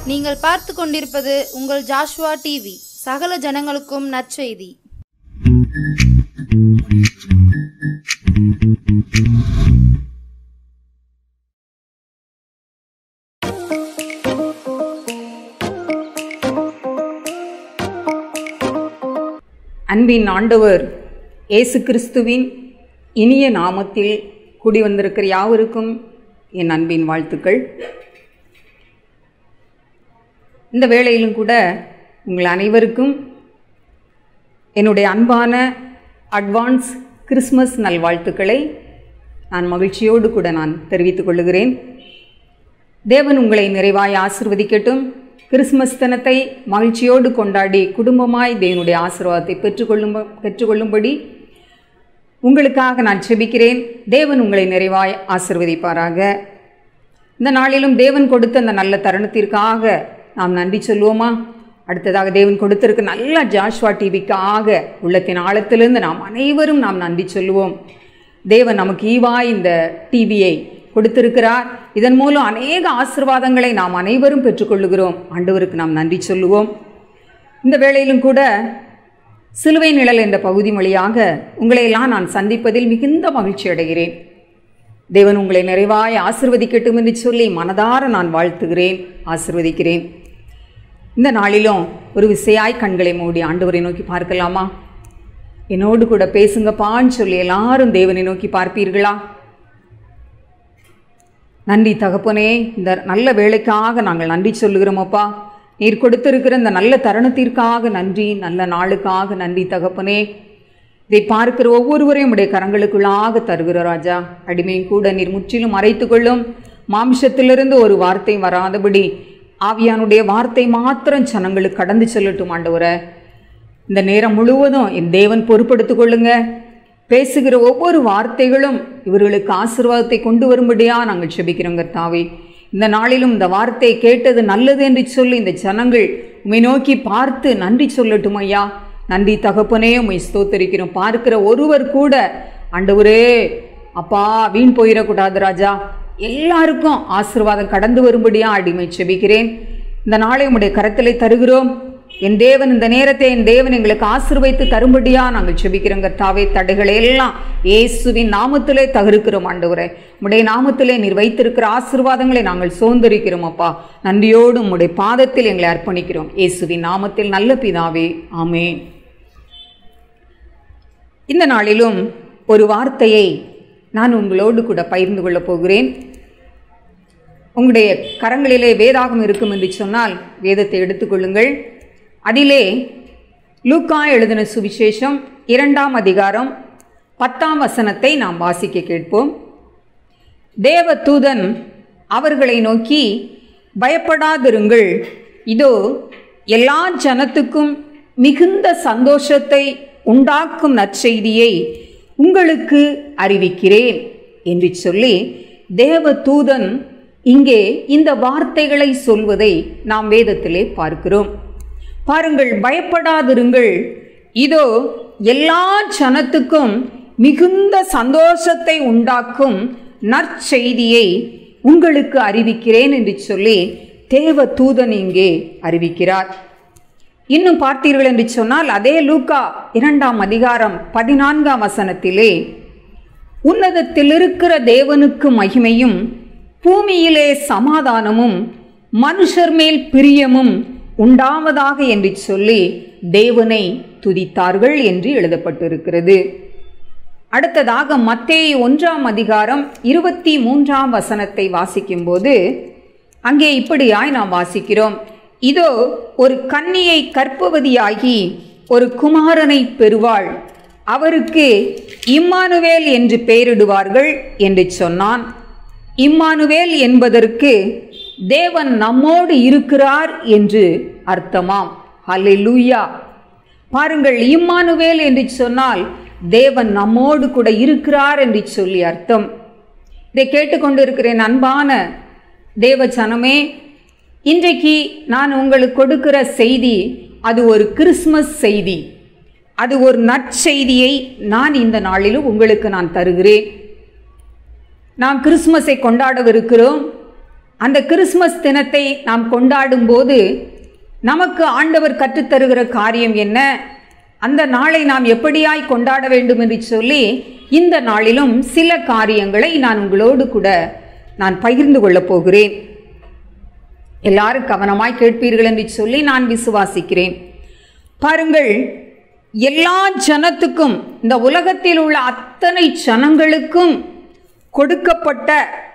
நீங்கள் பார்த்து கொண்டிருப்பது உங்கள் ஜாஷ்வா டிவி சகல ஜனங்களுக்கும் நற்செய்தி அன்பின் ஆண்டவர் இயேசு கிறிஸ்துவின் இனிய நாமத்தில் கூடி வந்திருக்கிற யாவருக்கும் என் அன்பின் வாழ்த்துக்கள் இந்த வேளையிலும் கூட உங்கள் அனைவருக்கும் என்னுடைய அன்பான அட்வான்ஸ் கிறிஸ்மஸ் நல்வாழ்த்துக்களை நான் மகிழ்ச்சியோடு கூட நான் தெரிவித்துக் கொள்ளுகிறேன் தேவன் உங்களை நிறைவாய் ஆசிர்வதிக்கட்டும் கிறிஸ்மஸ் தினத்தை மகிழ்ச்சியோடு கொண்டாடி குடும்பமாய் தேவனுடைய ஆசீர்வாதத்தை பெற்றுக்கொள்ளும் பெற்றுக்கொள்ளும்படி உங்களுக்காக நான் செபிக்கிறேன் தேவன் உங்களை நிறைவாய் ஆசிர்வதிப்பாராக இந்த நாளிலும் தேவன் கொடுத்த அந்த நல்ல தருணத்திற்காக நாம் நன்றி சொல்லுவோமா அடுத்ததாக தேவன் கொடுத்திருக்க நல்ல ஜாஷ்வா டிவிக்காக உள்ளத்தின் ஆழத்திலிருந்து நாம் அனைவரும் நாம் நன்றி சொல்லுவோம் தேவன் நமக்கு ஈவாய் இந்த டிவியை கொடுத்திருக்கிறார் இதன் மூலம் அநேக ஆசிர்வாதங்களை நாம் அனைவரும் பெற்றுக்கொள்ளுகிறோம் ஆண்டவருக்கு நாம் நன்றி சொல்லுவோம் இந்த வேளையிலும் கூட சிலுவை நிழல் என்ற பகுதி வழியாக உங்களையெல்லாம் நான் சந்திப்பதில் மிகுந்த மகிழ்ச்சி அடைகிறேன் தேவன் உங்களை நிறைவாய் ஆசிர்வதிக்கட்டும் என்று சொல்லி மனதார நான் வாழ்த்துகிறேன் ஆசிர்வதிக்கிறேன் இந்த நாளிலும் ஒரு விசையாய் கண்களை மூடி ஆண்டவரை நோக்கி பார்க்கலாமா என்னோடு கூட பேசுங்கப்பான்னு சொல்லி எல்லாரும் தேவனை நோக்கி பார்ப்பீர்களா நன்றி தகப்பனே இந்த நல்ல வேலைக்காக நாங்கள் நன்றி சொல்லுகிறோமப்பா நீர் கொடுத்திருக்கிற இந்த நல்ல தருணத்திற்காக நன்றி நல்ல நாளுக்காக நன்றி தகப்பனே இதை பார்க்கிற ஒவ்வொருவரையும் உடைய கரங்களுக்குள்ளாக தருகிற ராஜா அடிமையும் கூட நீர் முற்றிலும் மறைத்து கொள்ளும் மாம்சத்திலிருந்து ஒரு வார்த்தை வராதபடி ஆவியானுடைய வார்த்தை மாத்திரம் ஜனங்களுக்கு கடந்து செல்லட்டும் ஆண்டவரை இந்த நேரம் முழுவதும் என் தேவன் பொறுப்படுத்திக் கொள்ளுங்க பேசுகிற ஒவ்வொரு வார்த்தைகளும் இவர்களுக்கு ஆசீர்வாதத்தை கொண்டு வரும்படியா நாங்கள் செபிக்கிறோம் கர்த்தாவே இந்த நாளிலும் இந்த வார்த்தையை கேட்டது நல்லது என்று சொல்லி இந்த ஜனங்கள் உம்மை நோக்கி பார்த்து நன்றி சொல்லட்டும் ஐயா நன்றி தகப்பனே உம்மை ஸ்தோத்தரிக்கிறோம் பார்க்கிற ஒருவர் கூட ஆண்டவரே அப்பா வீண் போயிடக்கூடாது ராஜா எல்லாருக்கும் ஆசீர்வாதம் கடந்து வரும்படியா அடிமை செபிக்கிறேன் இந்த நாளை உம்முடைய கரத்திலே தருகிறோம் என் தேவன் இந்த நேரத்தை என் தேவன் எங்களுக்கு ஆசிர்வைத்து தரும்படியா நாங்கள் செபிக்கிறோம் கர்த்தாவே தடைகளை எல்லாம் இயேசுவின் நாமத்திலே தகருக்கிறோம் ஆண்டவரே உம்முடைய நாமத்திலே நீர் வைத்திருக்கிற ஆசீர்வாதங்களை நாங்கள் சோந்தரிக்கிறோம் அப்பா நன்றியோடு உம்முடைய பாதத்தில் எங்களை அர்ப்பணிக்கிறோம் இயேசுவின் நாமத்தில் நல்ல பிதாவே ஆமென் இந்த நாளிலும் ஒரு வார்த்தையை நான் உங்களோடு கூட பகிர்ந்து கொள்ளப் போகிறேன் உங்களுடைய கரங்களிலே வேதாகம் இருக்கும் என்று சொன்னால் வேதத்தை எடுத்துக்கொள்ளுங்கள் அதிலே லூக்கா எழுதின சுவிசேஷம் இரண்டாம் அதிகாரம் பத்தாம் வசனத்தை நாம் வாசிக்க கேட்போம் தேவ தூதன் அவர்களை நோக்கி பயப்படாதிருங்கள் இதோ எல்லா ஜனத்துக்கும் மிகுந்த சந்தோஷத்தை உண்டாக்கும் நற்செய்தியை உங்களுக்கு அறிவிக்கிறேன் என்று சொல்லி தேவ தூதன் இங்கே இந்த வார்த்தைகளை சொல்வதை நாம் வேதத்திலே பார்க்கிறோம் பாருங்கள் பயப்படாதிருங்கள் இதோ எல்லா ஜனத்துக்கும் மிகுந்த சந்தோஷத்தை உண்டாக்கும் நற்செய்தியை உங்களுக்கு அறிவிக்கிறேன் என்று சொல்லி தேவ தூதன் இங்கே அறிவிக்கிறார் இன்னும் பார்த்தீர்கள் என்று சொன்னால் அதே லூக்கா இரண்டாம் அதிகாரம் பதினான்காம் வசனத்திலே உன்னதத்தில் இருக்கிற தேவனுக்கு மகிமையும் பூமியிலே சமாதானமும் மனுஷர் மேல் பிரியமும் உண்டாவதாக என்று சொல்லி தேவனை துதித்தார்கள் என்று எழுதப்பட்டிருக்கிறது அடுத்ததாக மத்தேயு ஒன்றாம் அதிகாரம் இருபத்தி மூன்றாம் வசனத்தை வாசிக்கும்போது அங்கே இப்படியாய் நாம் வாசிக்கிறோம் இதோ ஒரு கன்னியை கற்பவதியாகி ஒரு குமாரனை பெறுவாள் அவருக்கு இம்மானுவேல் என்று பெயரிடுவார்கள் என்று சொன்னான் இம்மானுவேல் என்பதற்கு தேவன் நம்மோடு இருக்கிறார் என்று அர்த்தமாம் ஹalleluya பாருங்கள் இம்மானுவேல் என்று சொன்னால் தேவன் நம்மோடு கூட இருக்கிறார் என்று சொல்லி அர்த்தம் இதை கேட்டுக்கொண்டிருக்கிறேன் அன்பான தேவ ஜனமே இன்றைக்கு நான் உங்களுக்கு கொடுக்கிற செய்தி அது ஒரு கிறிஸ்மஸ் செய்தி அது ஒரு நற்செய்தியை நான் இந்த நாளிலும் உங்களுக்கு நான் தருகிறேன் நாம் கிறிஸ்மஸை கொண்டாடவிருக்கிறோம் அந்த கிறிஸ்மஸ் தினத்தை நாம் கொண்டாடும் போது நமக்கு ஆண்டவர் கற்றுத்தருகிற காரியம் என்ன அந்த நாளை நாம் எப்படியாய் கொண்டாட வேண்டும் என்று சொல்லி இந்த நாளிலும் சில காரியங்களை நான் உங்களோடு கூட நான் பகிர்ந்து கொள்ளப் போகிறேன் எல்லாரும் கவனமாய் கேட்பீர்கள் என்று சொல்லி நான் விசுவாசிக்கிறேன் பாருங்கள் எல்லா ஜனத்துக்கும் இந்த உலகத்தில் உள்ள அத்தனை ஜனங்களுக்கும் கொடுக்கப்பட்ட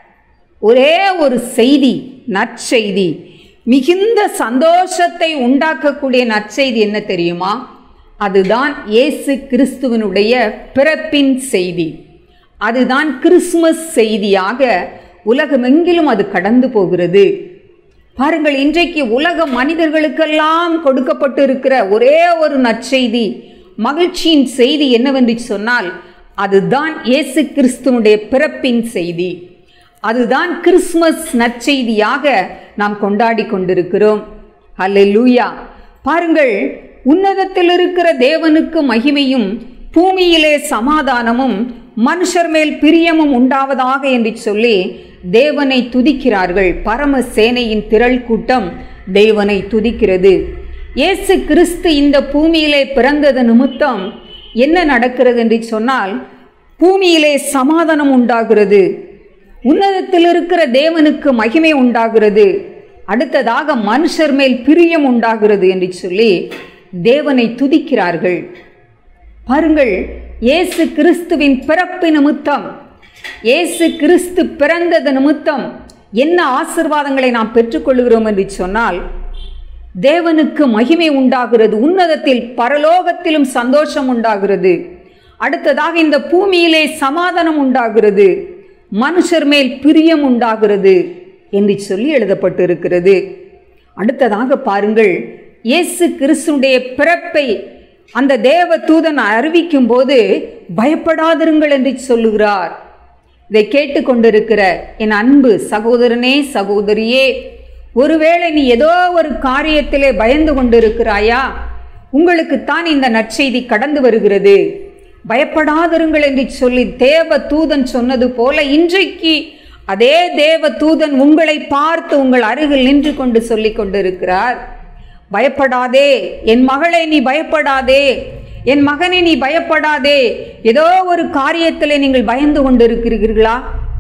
ஒரே ஒரு செய்தி நற்செய்தி மிகுந்த சந்தோஷத்தை உண்டாக்கக்கூடிய நற்செய்தி என்ன தெரியுமா அதுதான் இயேசு கிறிஸ்துவனுடைய பிறப்பின் செய்தி அதுதான் கிறிஸ்துமஸ் செய்தியாக உலகமெங்கிலும் அது கடந்து போகிறது பாருங்கள் இன்றைக்கு உலக மனிதர்களுக்கெல்லாம் கொடுக்கப்பட்டு இருக்கிற ஒரே ஒரு நற்செய்தி மகிழ்ச்சியின் செய்தி என்னவென்று சொன்னால் அதுதான் இயேசு கிறிஸ்துவனுடைய பிறப்பின் செய்தி அதுதான் கிறிஸ்மஸ் நற்செய்தியாக நாம் கொண்டாடி கொண்டிருக்கிறோம் அல்லேலூயா பாருங்கள் உன்னதத்தில் இருக்கிற தேவனுக்கு மகிமையும் பூமியிலே சமாதானமும் மனுஷர் மேல் பிரியமும் உண்டாவதாக என்று சொல்லி தேவனை துதிக்கிறார்கள் பரம சேனையின் திரள் கூட்டம் தேவனை துதிக்கிறது இயேசு கிறிஸ்து இந்த பூமியிலே பிறந்தது நிமித்தம் என்ன நடக்கிறது என்று சொன்னால் பூமியிலே சமாதானம் உண்டாகிறது உன்னதத்தில் இருக்கிற தேவனுக்கு மகிமை உண்டாகிறது அடுத்ததாக மனுஷர் மேல் பிரியம் உண்டாகிறது என்று சொல்லி தேவனை துதிக்கிறார்கள் பாருங்கள் இயேசு கிறிஸ்துவின் பிறப்பு நிமித்தம் இயேசு கிறிஸ்து பிறந்தது நிமித்தம் என்ன ஆசிர்வாதங்களை நாம் பெற்றுக்கொள்கிறோம் என்று சொன்னால் தேவனுக்கு மகிமை உண்டாகிறது உன்னதத்தில் பரலோகத்திலும் சந்தோஷம் உண்டாகிறது அடுத்ததாக இந்த பூமியிலே சமாதானம் உண்டாகிறது மனுஷர் மேல் பிரியம் உண்டாகிறது என்று சொல்லி எழுதப்பட்டு இருக்கிறது அடுத்ததாக பாருங்கள் இயேசு கிறிஸ்துடைய பிறப்பை அந்த தேவ தூதன் அறிவிக்கும் போது பயப்படாதிருங்கள் என்று சொல்லுகிறார் இதை கேட்டுக்கொண்டிருக்கிற என் அன்பு சகோதரனே சகோதரியே ஒருவேளை நீ ஏதோ ஒரு காரியத்திலே பயந்து கொண்டிருக்கிறாயா உங்களுக்குத்தான் இந்த நற்செய்தி கடந்து வருகிறது பயப்படாதிருங்கள் என்று சொல்லி தேவ தூதன் சொன்னது போல இன்றைக்கு அதே தேவ தூதன் உங்களை பார்த்து உங்கள் அருகில் நின்று கொண்டு சொல்லிக் கொண்டிருக்கிறார் பயப்படாதே என் மகளை நீ பயப்படாதே என் மகனை நீ பயப்படாதே ஏதோ ஒரு காரியத்திலே நீங்கள் பயந்து கொண்டிருக்கிறீர்களா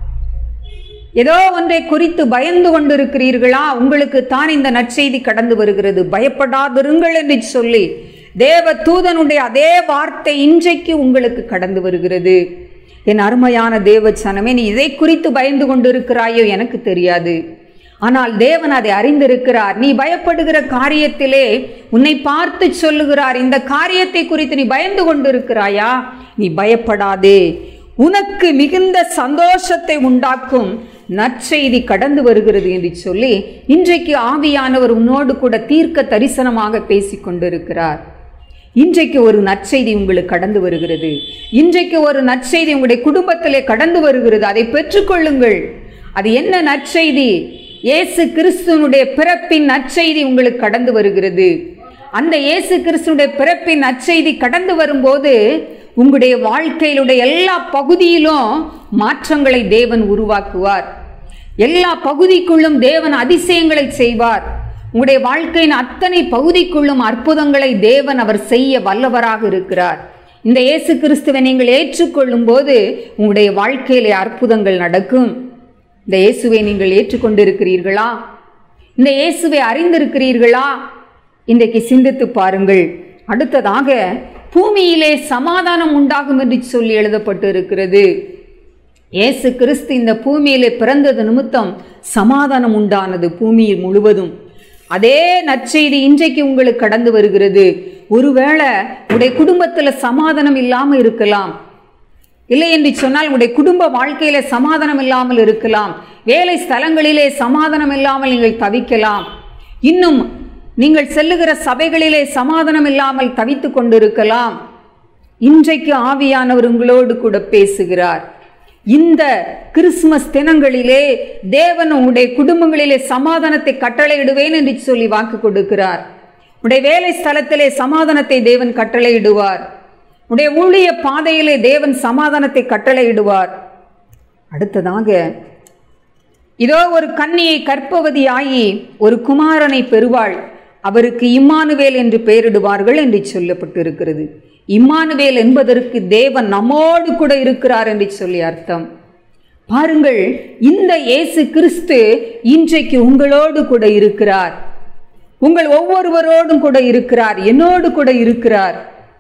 ஏதோ ஒன்றை குறித்து பயந்து கொண்டிருக்கிறீர்களா உங்களுக்கு தான் இந்த நற்செய்தி கடந்து வருகிறது பயப்படாதிருங்கள் என்று சொல்லி தேவ தூதனுடைய அதே வார்த்தை இன்றைக்கு உங்களுக்கு கடந்து வருகிறது என் அருமையான தேவ சனமே நீ இதை குறித்து பயந்து கொண்டிருக்கிறாயோ எனக்கு தெரியாது ஆனால் தேவன் அதை அறிந்திருக்கிறார் நீ பயப்படுகிற காரியத்திலே உன்னை பார்த்து சொல்லுகிறார் இந்த காரியத்தை குறித்து நீ பயந்து கொண்டிருக்கிறாயா நீ பயப்படாதே உனக்கு மிகுந்த சந்தோஷத்தை உண்டாக்கும் நற்செய்தி கடந்து வருகிறது என்று சொல்லி இன்றைக்கு ஆவியானவர் உன்னோடு கூட தீர்க்க தரிசனமாக பேசிக் கொண்டிருக்கிறார் இன்றைக்கு ஒரு நற்செய்தி உங்களுக்கு கடந்து வருகிறது இன்றைக்கு ஒரு நற்செய்தி உங்களுடைய குடும்பத்திலே கடந்து வருகிறது அதை பெற்றுக்கொள்ளுங்கள் அது என்ன நற்செய்தி இயேசு கிறிஸ்துவனுடைய பிறப்பின் நற்செய்தி உங்களுக்கு கடந்து வருகிறது அந்த இயேசு கிறிஸ்துவனுடைய பிறப்பின் நற்செய்தி கடந்து வரும்போது உங்களுடைய வாழ்க்கையிலுடைய எல்லா பகுதியிலும் மாற்றங்களை தேவன் உருவாக்குவார் எல்லா பகுதிக்குள்ளும் தேவன் அதிசயங்களை செய்வார் உங்களுடைய வாழ்க்கையின் அத்தனை பகுதிக்குள்ளும் அற்புதங்களை தேவன் அவர் செய்ய வல்லவராக இருக்கிறார் இந்த இயேசு கிறிஸ்துவை நீங்கள் ஏற்றுக்கொள்ளும் போது உங்களுடைய வாழ்க்கையிலே அற்புதங்கள் நடக்கும் இந்த இயேசுவை நீங்கள் ஏற்றுக்கொண்டிருக்கிறீர்களா இந்த இயேசுவை அறிந்திருக்கிறீர்களா இன்றைக்கு சிந்தித்து பாருங்கள் அடுத்ததாக பூமியிலே சமாதானம் உண்டாகும் என்று சொல்லி எழுதப்பட்டு இருக்கிறது இயேசு கிறிஸ்து இந்த பூமியிலே பிறந்தது நிமித்தம் சமாதானம் உண்டானது பூமியில் முழுவதும் அதே நற்செய்தி இன்றைக்கு உங்களுக்கு கடந்து வருகிறது ஒருவேளை உடைய குடும்பத்தில் சமாதானம் இல்லாமல் இருக்கலாம் இல்லை என்று சொன்னால் உங்களுடைய குடும்ப வாழ்க்கையில சமாதானம் இல்லாமல் இருக்கலாம் வேலை ஸ்தலங்களிலே சமாதானம் இல்லாமல் நீங்கள் தவிக்கலாம் இன்னும் நீங்கள் செல்லுகிற சபைகளிலே சமாதானம் இல்லாமல் தவித்து கொண்டிருக்கலாம் இன்றைக்கு ஆவியானவர் உங்களோடு கூட பேசுகிறார் இந்த கிறிஸ்துமஸ் தினங்களிலே தேவன் உங்களுடைய குடும்பங்களிலே சமாதானத்தை கட்டளையிடுவேன் என்று சொல்லி வாக்கு கொடுக்கிறார் உடைய வேலை ஸ்தலத்திலே சமாதானத்தை தேவன் கட்டளையிடுவார் உடைய ஊழிய பாதையிலே தேவன் சமாதானத்தை கட்டளையிடுவார் அடுத்ததாக இதோ ஒரு கன்னியை கற்பவதியாகி ஒரு குமாரனை பெறுவாள் அவருக்கு இம்மானுவேல் என்று பெயரிடுவார்கள் என்று சொல்லப்பட்டிருக்கிறது இம்மானுவேல் என்பதற்கு தேவன் நம்மோடு கூட இருக்கிறார் என்று சொல்லி அர்த்தம் பாருங்கள் இந்த இயேசு கிறிஸ்து இன்றைக்கு உங்களோடு கூட இருக்கிறார் உங்கள் ஒவ்வொருவரோடும் கூட இருக்கிறார் என்னோடு கூட இருக்கிறார்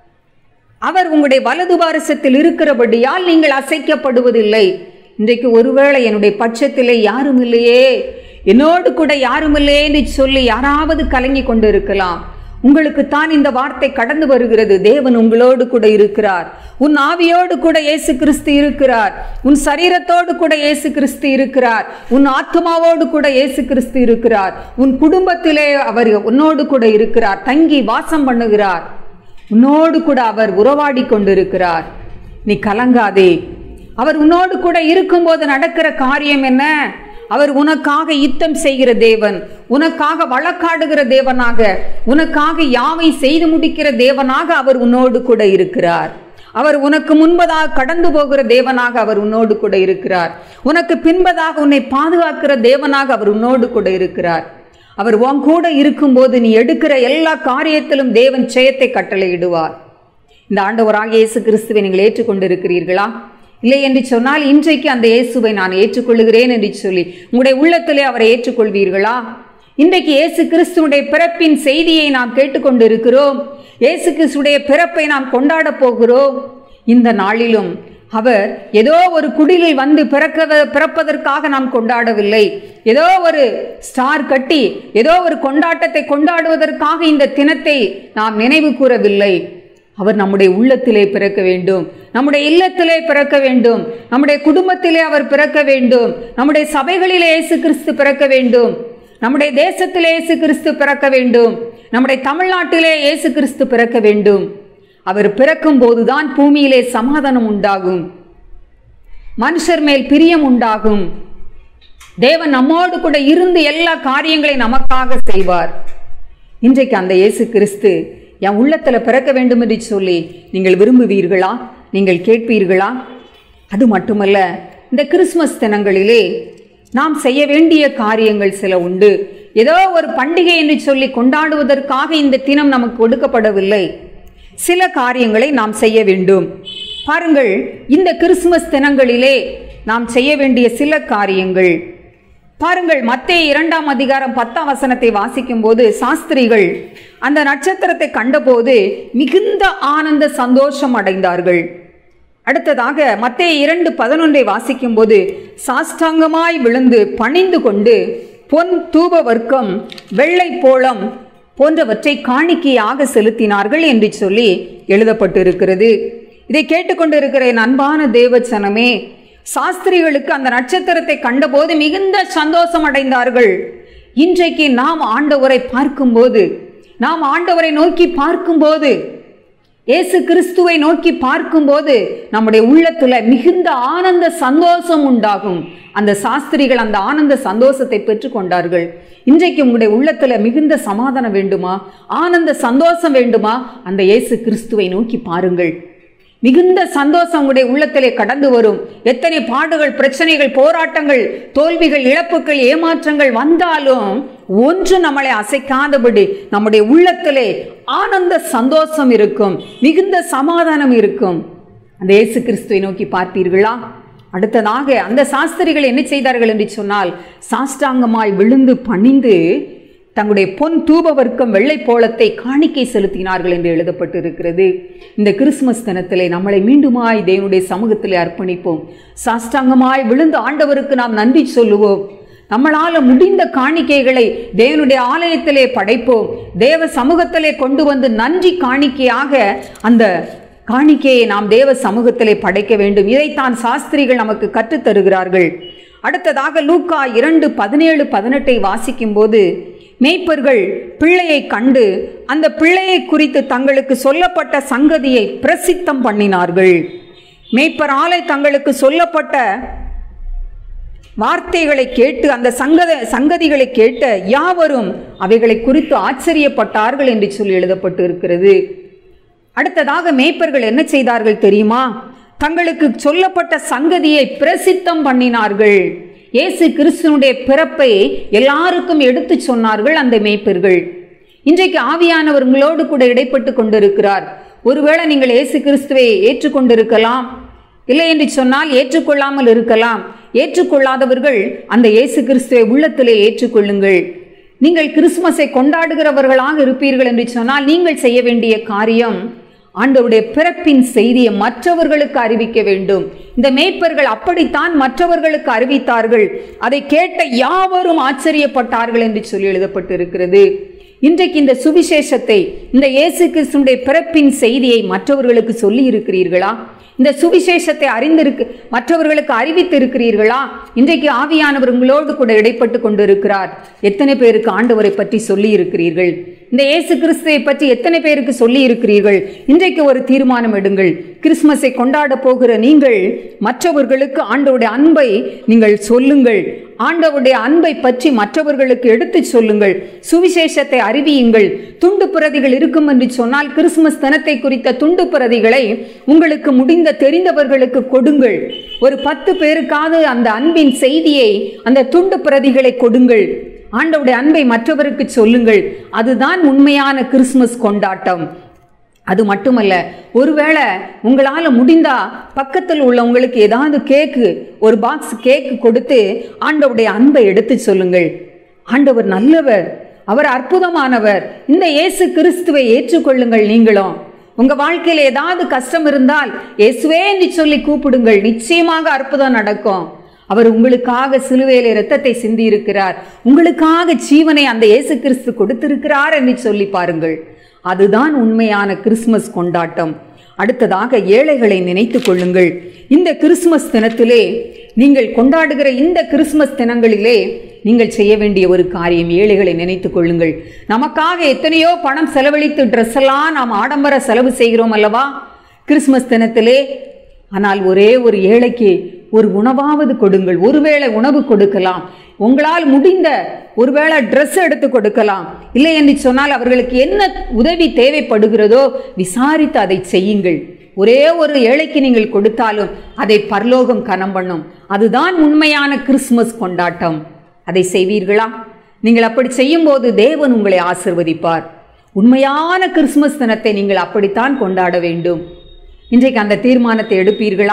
அவர் உங்களுடைய வலது பாரசத்தில் இருக்கிறபடியால் நீங்கள் அசைக்கப்படுவதில்லை இன்றைக்கு ஒருவேளை என்னுடைய பட்சத்திலே யாரும் இல்லையே என்னோடு கூட யாரும் இல்லையே என்று சொல்லி யாராவது கலங்கி கொண்டு இருக்கலாம் உங்களுக்கு தான் இந்த வார்த்தை கடந்து வருகிறது தேவன் உங்களோடு கூட இருக்கிறார் உன் ஆவியோடு கூட இயேசு கிறிஸ்து இருக்கிறார் உன் சரீரத்தோடு கூட இயேசு கிறிஸ்து இருக்கிறார் உன் ஆத்மாவோடு கூட இயேசு கிறிஸ்து இருக்கிறார் உன் குடும்பத்திலே அவர் உன்னோடு கூட இருக்கிறார் தங்கி வாசம் பண்ணுகிறார் உன்னோடு கூட அவர் உறவாடி கொண்டிருக்கிறார் நீ கலங்காதே அவர் உன்னோடு கூட இருக்கும்போது நடக்கிற காரியம் என்ன அவர் உனக்காக யுத்தம் செய்கிற தேவன் உனக்காக வழக்காடுகிற தேவனாக உனக்காக யாவை செய்து முடிக்கிற தேவனாக அவர் உன்னோடு கூட இருக்கிறார் அவர் உனக்கு முன்பதாக கடந்து போகிற தேவனாக அவர் உன்னோடு கூட இருக்கிறார் உனக்கு பின்பதாக உன்னை பாதுகாக்கிற தேவனாக அவர் உன்னோடு கூட இருக்கிறார் அவர் உன் கூட இருக்கும்போது நீ எடுக்கிற எல்லா காரியத்திலும் தேவன் ஜெயத்தை கட்டளையிடுவார் இந்த ஆண்டவராக இயேசு கிறிஸ்துவை நீங்கள் ஏற்றுக்கொண்டிருக்கிறீர்களா இல்லை என்று சொன்னால் இன்றைக்கு அந்த இயேசுவை நான் ஏற்றுக்கொள்கிறேன் என்று சொல்லி உங்களுடைய உள்ளத்திலே அவரை ஏற்றுக்கொள்வீர்களா இன்றைக்கு இயேசு கிறிஸ்துவுடைய பிறப்பின் செய்தியை நாம் கேட்டுக்கொண்டிருக்கிறோம் இயேசு கிறிஸ்துடைய பிறப்பை நாம் கொண்டாட போகிறோம் இந்த நாளிலும் அவர் ஏதோ ஒரு குடிலில் வந்து பிறக்க பிறப்பதற்காக நாம் கொண்டாடவில்லை ஏதோ ஒரு ஸ்டார் கட்டி ஏதோ ஒரு கொண்டாட்டத்தை கொண்டாடுவதற்காக இந்த தினத்தை நாம் நினைவு கூறவில்லை அவர் நம்முடைய உள்ளத்திலே பிறக்க வேண்டும் நம்முடைய இல்லத்திலே பிறக்க வேண்டும் நம்முடைய குடும்பத்திலே அவர் பிறக்க வேண்டும் நம்முடைய சபைகளிலே இயேசு கிறிஸ்து பிறக்க வேண்டும் நம்முடைய தேசத்திலே இயேசு கிறிஸ்து பிறக்க வேண்டும் நம்முடைய தமிழ்நாட்டிலே இயேசு கிறிஸ்து பிறக்க வேண்டும் அவர் பிறக்கும் போதுதான் பூமியிலே சமாதானம் உண்டாகும் மனுஷர் மேல் பிரியம் உண்டாகும் தேவன் நம்மோடு கூட இருந்து எல்லா காரியங்களையும் நமக்காக செய்வார் இன்றைக்கு அந்த இயேசு கிறிஸ்து என் உள்ளத்துல பிறக்க வேண்டும் என்று சொல்லி நீங்கள் விரும்புவீர்களா நீங்கள் கேட்பீர்களா அது மட்டுமல்ல இந்த கிறிஸ்மஸ் தினங்களிலே நாம் செய்ய வேண்டிய காரியங்கள் சில உண்டு ஏதோ ஒரு பண்டிகை என்று சொல்லி கொண்டாடுவதற்காக இந்த தினம் நமக்கு கொடுக்கப்படவில்லை சில காரியங்களை நாம் செய்ய வேண்டும் பாருங்கள் இந்த கிறிஸ்துமஸ் தினங்களிலே நாம் செய்ய வேண்டிய சில காரியங்கள் பாருங்கள் மத்தேயு இரண்டாம் அதிகாரம் பத்தாம் வசனத்தை வாசிக்கும் போது சாஸ்திரிகள் அந்த நட்சத்திரத்தை கண்டபோது மிகுந்த ஆனந்த சந்தோஷம் அடைந்தார்கள் அடுத்ததாக மத்தேயு இரண்டு பதினொன்றை வாசிக்கும் போது சாஷ்டாங்கமாய் விழுந்து பணிந்து கொண்டு பொன் தூப வர்க்கம் வெள்ளை போளம் போன்றவற்றை காணிக்கையாக செலுத்தினார்கள் என்று சொல்லி எழுதப்பட்டிருக்கிறது இதை கேட்டுக்கொண்டிருக்கிற என் அன்பான தேவச்சனமே சாஸ்திரிகளுக்கு அந்த நட்சத்திரத்தை கண்டபோது மிகுந்த சந்தோஷம் அடைந்தார்கள் இன்றைக்கு நாம் ஆண்டவரை பார்க்கும்போது நாம் ஆண்டவரை நோக்கி பார்க்கும்போது இயேசு கிறிஸ்துவை நோக்கி பார்க்கும்போது நம்முடைய உள்ளத்துல மிகுந்த ஆனந்த சந்தோஷம் உண்டாகும் அந்த சாஸ்திரிகள் அந்த ஆனந்த சந்தோஷத்தை பெற்றுக்கொண்டார்கள் இன்றைக்கு உங்களுடைய உள்ளத்துல மிகுந்த சமாதானம் வேண்டுமா ஆனந்த சந்தோஷம் வேண்டுமா அந்த இயேசு கிறிஸ்துவை நோக்கி பாருங்கள் மிகுந்த சந்தோஷம் உங்களுடைய உள்ளத்திலே கடந்து வரும் எத்தனை பாடுகள் பிரச்சனைகள் போராட்டங்கள் தோல்விகள் இழப்புகள் ஏமாற்றங்கள் வந்தாலும் ஒன்று நம்மளை அசைக்காதபடி நம்முடைய உள்ளத்திலே ஆனந்த சந்தோஷம் இருக்கும் மிகுந்த சமாதானம் இருக்கும் அந்த இயேசு கிறிஸ்துவை நோக்கி பார்ப்பீர்களா அடுத்ததாக அந்த சாஸ்திரிகள் என்ன செய்தார்கள் என்று சொன்னால் சாஷ்டாங்கமாய் விழுந்து பணிந்து தங்களுடைய பொன் தூப வர்க்கம் வெள்ளை போலத்தை காணிக்கை செலுத்தினார்கள் என்று எழுதப்பட்டிருக்கிறது இந்த கிறிஸ்துமஸ் தினத்திலே நம்மளை மீண்டுமாய் தேவனுடைய சமூகத்திலே அர்ப்பணிப்போம் சாஷ்டாங்கமாய் விழுந்து ஆண்டவருக்கு நாம் நன்றி சொல்லுவோம் நம்மளால முடிந்த காணிக்கைகளை தேவனுடைய ஆலயத்திலே படைப்போம் தேவ சமூகத்திலே கொண்டு வந்து நன்றி காணிக்கையாக அந்த காணிக்கையை நாம் தேவ சமூகத்திலே படைக்க வேண்டும் இதைத்தான் சாஸ்திரிகள் நமக்கு கற்றுத் தருகிறார்கள் அடுத்ததாக லூக்கா இரண்டு பதினேழு பதினெட்டை வாசிக்கும் போது மேய்ப்பர்கள் பிள்ளையை கண்டு அந்த பிள்ளையை குறித்து தங்களுக்கு சொல்லப்பட்ட சங்கதியை பிரசித்தம் பண்ணினார்கள் மேய்ப்பராலை தங்களுக்கு சொல்லப்பட்ட வார்த்தைகளை கேட்டு அந்த சங்கத சங்கதிகளை கேட்ட யாவரும் அவைகளை குறித்து ஆச்சரியப்பட்டார்கள் என்று சொல்லி எழுதப்பட்டு இருக்கிறது அடுத்ததாக மேய்ப்பர்கள் என்ன செய்தார்கள் தெரியுமா தங்களுக்கு சொல்லப்பட்ட சங்கதியை பிரசித்தம் பண்ணினார்கள் இயேசு கிறிஸ்துனுடைய பிறப்பை எல்லாருக்கும் எடுத்து சொன்னார்கள் அந்த மேய்ப்பர்கள் இன்றைக்கு ஆவியானவர் உங்களோடு கூட இடைப்பட்டு கொண்டிருக்கிறார் ஒருவேளை நீங்கள் இயேசு கிறிஸ்துவை ஏற்றுக்கொண்டிருக்கலாம் இல்லை என்று சொன்னால் ஏற்றுக்கொள்ளாமல் இருக்கலாம் ஏற்றுக்கொள்ளாதவர்கள் அந்த இயேசு கிறிஸ்துவை உள்ளத்திலே ஏற்றுக்கொள்ளுங்கள் நீங்கள் கிறிஸ்துமஸை கொண்டாடுகிறவர்களாக இருப்பீர்கள் என்று சொன்னால் நீங்கள் செய்ய வேண்டிய காரியம் ஆண்டவருடைய பிறப்பின் செய்தியை மற்றவர்களுக்கு அறிவிக்க வேண்டும் இந்த மேய்ப்பர்கள் அப்படித்தான் மற்றவர்களுக்கு அறிவித்தார்கள் அதை கேட்ட யாவரும் ஆச்சரியப்பட்டார்கள் என்று சொல்லி எழுதப்பட்டிருக்கிறது இன்றைக்கு இந்த சுவிசேஷத்தை இந்த இயேசு கிறிஸ்துடைய பிறப்பின் செய்தியை மற்றவர்களுக்கு சொல்லி இருக்கிறீர்களா இந்த சுவிசேஷத்தை அறிந்திருக்கு மற்றவர்களுக்கு அறிவித்து இருக்கிறீர்களா இன்றைக்கு ஆவியானவர் உங்களோடு கூட இடைப்பட்டு கொண்டிருக்கிறார் எத்தனை பேருக்கு ஆண்டவரை பற்றி சொல்லி இருக்கிறீர்கள் இந்த இயேசு கிறிஸ்துவை பற்றி எத்தனை பேருக்கு சொல்லி இருக்கிறீர்கள் இன்றைக்கு ஒரு தீர்மானம் எடுங்கள் கிறிஸ்மஸை கொண்டாட போகிற நீங்கள் மற்றவர்களுக்கு ஆண்டவருடைய அன்பை நீங்கள் சொல்லுங்கள் ஆண்டவருடைய அன்பை பற்றி மற்றவர்களுக்கு எடுத்துச் சொல்லுங்கள் சுவிசேஷத்தை அறிவியுங்கள் துண்டு பிரதிகள் இருக்கும் என்று சொன்னால் கிறிஸ்துமஸ் தினத்தை குறித்த துண்டு பிரதிகளை உங்களுக்கு முடிந்த தெரிந்தவர்களுக்கு கொடுங்கள் ஒரு பத்து பேருக்காவது அந்த அன்பின் செய்தியை அந்த துண்டு பிரதிகளை கொடுங்கள் ஆண்டவருடைய அன்பை மற்றவருக்கு சொல்லுங்கள் அதுதான் உண்மையான கிறிஸ்துமஸ் கொண்டாட்டம் அது மட்டுமல்ல ஒருவேளை உங்களால் முடிந்தா பக்கத்தில் உள்ளவங்களுக்கு ஏதாவது கேக்கு ஒரு பாக்ஸ் கேக்கு கொடுத்து ஆண்டவருடைய அன்பை எடுத்து சொல்லுங்கள் ஆண்டவர் நல்லவர் அவர் அற்புதமானவர் இந்த இயேசு கிறிஸ்துவை ஏற்றுக்கொள்ளுங்கள் நீங்களும் உங்க வாழ்க்கையில ஏதாவது கஷ்டம் இருந்தால் இயேசுவே என்று சொல்லி கூப்பிடுங்கள் நிச்சயமாக அற்புதம் நடக்கும் அவர் உங்களுக்காக சிலுவையில இரத்தத்தை சிந்தி இருக்கிறார் உங்களுக்காக ஜீவனை அந்த இயேசு கிறிஸ்து கொடுத்திருக்கிறார் என்று சொல்லி பாருங்கள் அதுதான் உண்மையான கிறிஸ்மஸ் கொண்டாட்டம் அடுத்ததாக ஏழைகளை நினைத்து கொள்ளுங்கள் இந்த கிறிஸ்மஸ் தினத்திலே நீங்கள் கொண்டாடுகிற இந்த கிறிஸ்மஸ் தினங்களிலே நீங்கள் செய்ய வேண்டிய ஒரு காரியம் ஏழைகளை நினைத்து கொள்ளுங்கள் நமக்காக எத்தனையோ பணம் செலவழித்து ட்ரெஸ் எல்லாம் நாம் ஆடம்பர செலவு செய்கிறோம் அல்லவா கிறிஸ்மஸ் தினத்திலே ஆனால் ஒரே ஒரு ஏழைக்கு ஒரு உணவாவது கொடுங்கள் ஒருவேளை உணவு கொடுக்கலாம் உங்களால் முடிந்த ஒருவேளை ட்ரெஸ் எடுத்து கொடுக்கலாம் இல்லை என்று சொன்னால் அவர்களுக்கு என்ன உதவி தேவைப்படுகிறதோ விசாரித்து அதை செய்யுங்கள் ஒரே ஒரு ஏழைக்கு நீங்கள் கொடுத்தாலும் அதை பரலோகம் கனம் பண்ணும் அதுதான் உண்மையான கிறிஸ்மஸ் கொண்டாட்டம் அதை செய்வீர்களா நீங்கள் அப்படி செய்யும்போது தேவன் உங்களை ஆசிர்வதிப்பார் உண்மையான கிறிஸ்மஸ் தினத்தை நீங்கள் அப்படித்தான் கொண்டாட வேண்டும் இன்றைக்கு அந்த தீர்மானத்தை எடுப்பீர்களா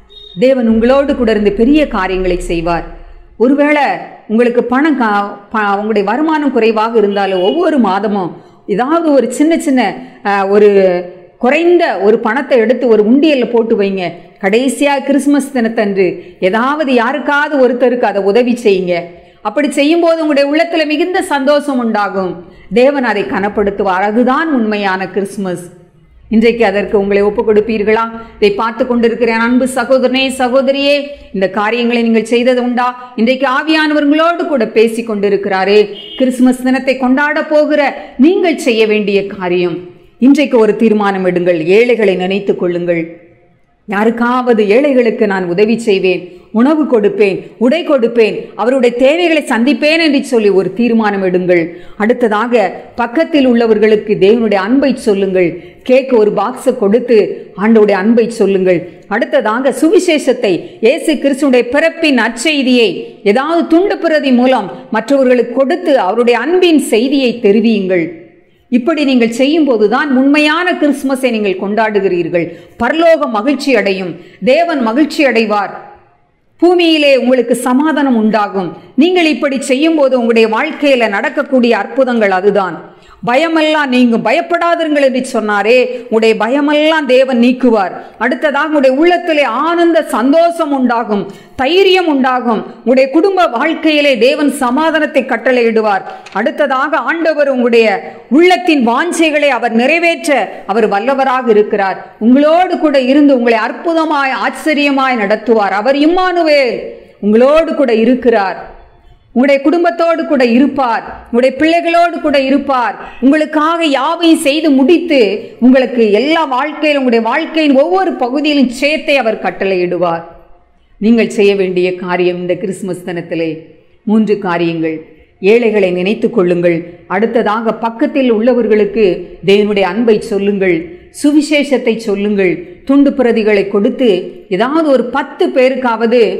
தேவன் உங்களோடு கூட இருந்து பெரிய காரியங்களை செய்வார் ஒருவேளை உங்களுக்கு பணம் கா ப- உங்களுடைய வருமானம் குறைவாக இருந்தாலும் ஒவ்வொரு மாதமும் ஏதாவது ஒரு சின்ன சின்ன அஹ், ஒரு குறைந்த ஒரு பணத்தை எடுத்து ஒரு உண்டியல்ல போட்டு வைங்க கடைசியாக கிறிஸ்மஸ் தினத்தன்று ஏதாவது யாருக்காவது ஒருத்தருக்கு அதை உதவி செய்யுங்க அப்படி செய்யும்போது உங்களுடைய உள்ளத்துல மிகுந்த சந்தோஷம் உண்டாகும் தேவன் அதை கனப்படுத்துவார் அதுதான் உண்மையான கிறிஸ்மஸ் இன்றைக்கு அதற்கு உங்களை ஒப்பு கொடுப்பீர்களா இதை பார்த்து கொண்டிருக்கிற என் அன்பு சகோதரனே சகோதரியே இந்த காரியங்களை நீங்கள் செய்தது உண்டா இன்றைக்கு ஆவியானவர்களோடு கூட பேசி கொண்டிருக்கிறாரே கிறிஸ்துமஸ் தினத்தை கொண்டாட போகிற நீங்கள் செய்ய வேண்டிய காரியம் இன்றைக்கு ஒரு தீர்மானம் எடுங்கள் ஏழைகளை நினைத்துக் கொள்ளுங்கள் யாருக்காவது ஏழைகளுக்கு நான் உதவி செய்வேன் உணவு கொடுப்பேன் உடை கொடுப்பேன் அவருடைய தேவைகளை சந்திப்பேன் என்று சொல்லி ஒரு தீர்மானம் எடுங்கள் அடுத்ததாக பக்கத்தில் உள்ளவர்களுக்கு தேவனுடைய அன்பை சொல்லுங்கள் கேக் ஒரு பாக்ஸை கொடுத்து ஆண்டவருடைய அன்பை சொல்லுங்கள் அடுத்ததாக சுவிசேஷத்தை இயேசு கிறிஸ்துடைய பிறப்பின் நற்செய்தியை ஏதாவது துண்டு பிரதி மூலம் மற்றவர்களுக்கு கொடுத்து அவருடைய அன்பின் செய்தியை தெரிவியுங்கள் இப்படி நீங்கள் செய்யும்போதுதான் உண்மையான கிறிஸ்துமஸை நீங்கள் கொண்டாடுகிறீர்கள் பரலோகம் மகிழ்ச்சி அடையும் தேவன் மகிழ்ச்சி அடைவார் பூமியிலே உங்களுக்கு சமாதானம் உண்டாகும் நீங்கள் இப்படி செய்யும்போது உங்களுடைய வாழ்க்கையில நடக்கக்கூடிய அற்புதங்கள் அதுதான் பயமெல்லாம் நீங்கும் பயப்படாதீர்கள் என்று சொன்னாரே உடைய பயமெல்லாம் தேவன் நீக்குவார் அடுத்ததாக உடைய உள்ளத்திலே ஆனந்த சந்தோஷம் உண்டாகும் தைரியம் உண்டாகும் உடைய குடும்ப வாழ்க்கையிலே தேவன் சமாதானத்தை கட்டளையிடுவார் அடுத்ததாக ஆண்டவர் உங்களுடைய உள்ளத்தின் வாஞ்சைகளை அவர் நிறைவேற்ற அவர் வல்லவராக இருக்கிறார் உங்களோடு கூட இருந்து உங்களை அற்புதமாய் ஆச்சரியமாய் நடத்துவார் அவர் இம்மானுவேல் உங்களோடு கூட இருக்கிறார் உங்களுடைய குடும்பத்தோடு கூட இருப்பார் உங்களுடைய பிள்ளைகளோடு கூட இருப்பார் உங்களுக்காக யாவையும் செய்து முடித்து உங்களுக்கு எல்லா வாழ்க்கையிலும் உங்களுடைய வாழ்க்கையின் ஒவ்வொரு பகுதியிலும் சேர்த்தை அவர் கட்டளையிடுவார் நீங்கள் செய்ய வேண்டிய காரியம் இந்த கிறிஸ்துமஸ் தினத்திலே மூன்று காரியங்கள் ஏழைகளை நினைத்து கொள்ளுங்கள் அடுத்ததாக பக்கத்தில் உள்ளவர்களுக்கு தேவனுடைய அன்பை சொல்லுங்கள் சுவிசேஷத்தை சொல்லுங்கள் துண்டு பிரதிகளை கொடுத்து ஏதாவது ஒரு பத்து பேருக்காவது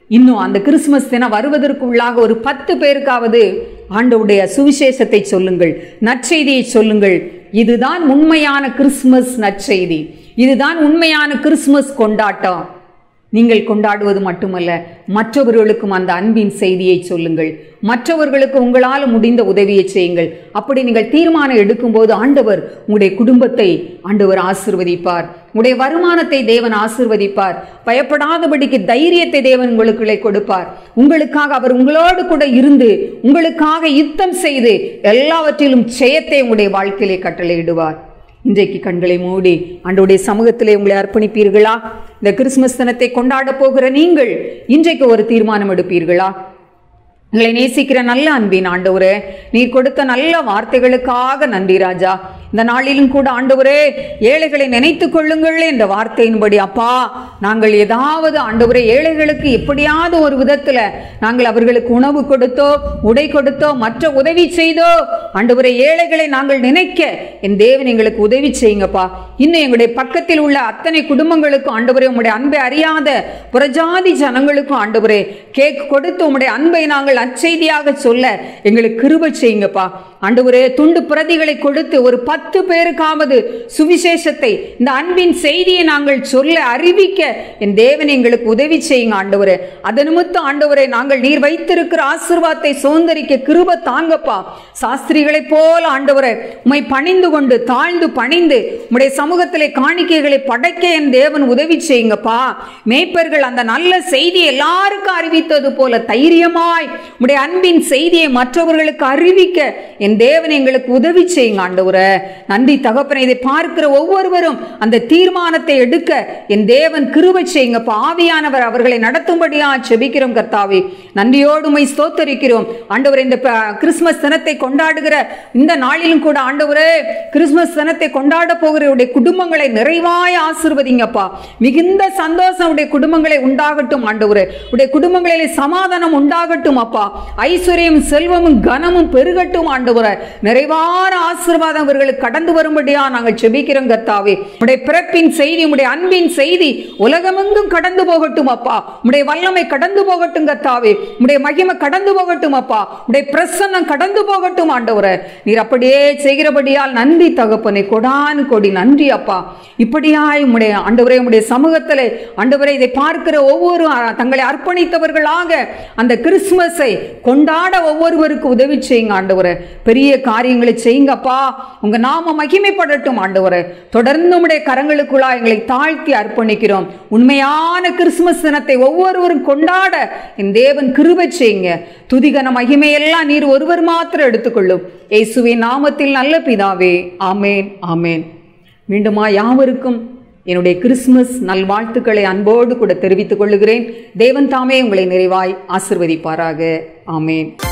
இன்னும் அந்த கிறிஸ்துமஸ் தினம் வருவதற்குள்ளாக ஒரு பத்து பேருக்காவது ஆண்டவுடைய சுவிசேஷத்தை சொல்லுங்கள் நற்செய்தியை சொல்லுங்கள் இதுதான் உண்மையான கிறிஸ்துமஸ் நற்செய்தி இதுதான் உண்மையான கிறிஸ்துமஸ் கொண்டாட்டம் நீங்கள் கொண்டாடுவது மட்டுமல்ல மற்றவர்களுக்கும் அந்த அன்பின் செய்தியை சொல்லுங்கள் மற்றவர்களுக்கு உங்களால் முடிந்த உதவியை செய்யுங்கள் அப்படி நீங்கள் தீர்மானம் எடுக்கும்போது ஆண்டவர் உங்களுடைய குடும்பத்தை ஆண்டவர் ஆசிர்வதிப்பார் உங்களுடைய வருமானத்தை தேவன் ஆசிர்வதிப்பார் பயப்படாதபடிக்கு தைரியத்தை தேவன் உங்களுக்குள்ளே கொடுப்பார் உங்களுக்காக அவர் உங்களோடு கூட இருந்து உங்களுக்காக யுத்தம் செய்து எல்லாவற்றிலும் ஜெயத்தை உங்களுடைய வாழ்க்கையிலே கட்டளையிடுவார் இன்றைக்கு கண்களை மூடி ஆண்டோடைய சமூகத்திலே உங்களை அர்ப்பணிப்பீர்களா இந்த கிறிஸ்துமஸ் தினத்தை கொண்டாட போகிற நீங்கள் இன்றைக்கு ஒரு தீர்மானம் எடுப்பீர்களா உங்களை நேசிக்கிற நல்ல அன்பின் ஆண்டவரே நீர் கொடுத்த நல்ல வார்த்தைகளுக்காக நன்றி ராஜா இந்த நாளிலும் கூட ஆண்டவரே ஏழைகளை நினைத்துக் கொள்ளுங்கள் என்ற வார்த்தையின்படி அப்பா நாங்கள் ஏதாவது ஆண்டவரே ஏழைகளுக்கு எப்படியாவது ஒரு விதத்துல நாங்கள் அவர்களுக்கு உணவு கொடுத்தோ உடை கொடுத்தோ மற்ற உதவி செய்தோ ஆண்டவரே ஏழைகளை நாங்கள் நினைக்க என் தேவன் எங்களுக்கு உதவி செய்யுங்கப்பா இன்னும் எங்களுடைய பக்கத்தில் உள்ள அத்தனை குடும்பங்களுக்கும் ஆண்டவரே உங்களுடைய அன்பை அறியாத புறஜாதி ஜனங்களுக்கும் ஆண்டவரே கேக் கொடுத்து உங்களுடைய அன்பை நாங்கள் அச்செய்தியாக சொல்ல எங்களுக்கு கிருபை செய்யுங்கப்பா ஆண்டவரே துண்டு பிரதிகளை கொடுத்து ஒரு பத்து பேருக்காவது சுவிசேஷத்தை இந்த அன்பின் செய்தியை நாங்கள் சொல்ல அறிவிக்க என் தேவன் எங்களுக்கு உதவி செய்யுங்க ஆண்டவரே அது நிமித்தம் ஆண்டவரே நாங்கள் நீர் வைத்திருக்கிற ஆசீர்வாதத்தை சுதந்திரிக்க கிருப தாங்கப்பா சாஸ்திரிகளைப் போல ஆண்டவரே உம்மை பணிந்து கொண்டு தாழ்ந்து பணிந்து உம்முடைய சமூகத்திலே காணிக்கைகளை படைக்க என் தேவன் உதவி செய்யுங்கப்பா மேய்ப்பர்கள் அந்த நல்ல செய்தி எல்லாருக்கும் அறிவித்தது போல தைரியமாய் உம்முடைய அன்பின் செய்தியை மற்றவர்களுக்கு அறிவிக்க என் தேவன் எங்களுக்கு உதவி செய்யுங்க ஆண்டவரே நன்றி தகப்பனை இதை பார்க்கிற ஒவ்வொருவரும் அந்த தீர்மானத்தை எடுக்க என் தேவன் கிருபை செய்யுங்கப்பா ஆவியானவர் அவர்களை நடத்தும்படியா செபிக்கிறோம் கர்த்தாவே நன்றியோடு உம்மை ஸ்தோத்தரிக்கிறோம் ஆண்டவரே இந்த ப- கிறிஸ்துமஸ் தினத்தை கொண்டாடுகிற இந்த நாளிலும் கூட ஆண்டவரே கிறிஸ்துமஸ் தினத்தை கொண்டாட போகிற உடைய குடும்பங்களை நிறைவாய் ஆசிர்வதிங்கப்பா மிகுந்த சந்தோஷம் உடைய குடும்பங்களை உண்டாகட்டும் ஆண்டவரே உடைய குடும்பங்களிலே சமாதானம் உண்டாகட்டும் அப்பா ஐஸ்வர்யம் செல்வமும் கனமும் பெருகட்டும் ஆண்டவரே நிறைவான ஆசீர்வாதம் அவர்களுக்கு கடந்து வரும்படியா நாங்கள் செபிக்கிறோம் கர்த்தாவே உடைய பிறப்பின் செய்தி உடைய அன்பின் செய்தி உலகமெங்கும் கடந்து போகட்டும் அப்பா உடைய வல்லமை கடந்து போகட்டும் கர்த்தாவே உடைய மகிமை கடந்து போகட்டும் அப்பா உடைய பிரசன்னம் கடந்து போகட்டும் ஆண்டவரே நீர் அப்படியே செய்கிறபடியால் நன்றி தகப்பனை கொடான் கொடி நன்றி அப்பா இப்படியாய் உம்முடைய ஆண்டவரே உம்முடைய சமூகத்திலே ஆண்டவரே இதை பார்க்கிற ஒவ்வொரு அ, தங்களை அர்ப்பணித்தவர்களாக அந்த கிறிஸ்துமஸை கொண்டாட ஒவ்வொருவருக்கு உதவி செய்யுங்க ஆண்டவரே பெரிய காரியங்களை செய்யுங்கப்பா உங்க நாம மகிமைப்படட்டும் ஆண்டவரே தொடர்ந்து உம்முடைய கரங்களுக்குள்ளா எங்களை தாழ்த்தி அர்ப்பணிக்கிறோம் உண்மையான கிறிஸ்துமஸ் தினத்தை ஒவ்வொருவரும் கொண்டாட என் தேவன் கிருபை செய்யுங்க துதிகன மகிமையெல்லாம் நீர் ஒருவர் மாத்திரம் எடுத்துக்கொள்ளும் இயேசுவின் நாமத்தில் நல்ல பிதாவே ஆமேன் ஆமேன் மீண்டுமா யாவருக்கும் என்னுடைய கிறிஸ்துமஸ் நல்வாழ்த்துக்களை அன்போடு கூட தெரிவித்துக் கொள்ளுகிறேன் தேவன் தாமே உங்களை நிறைவாய் ஆசிர்வதிப்பாராக ஆமேன்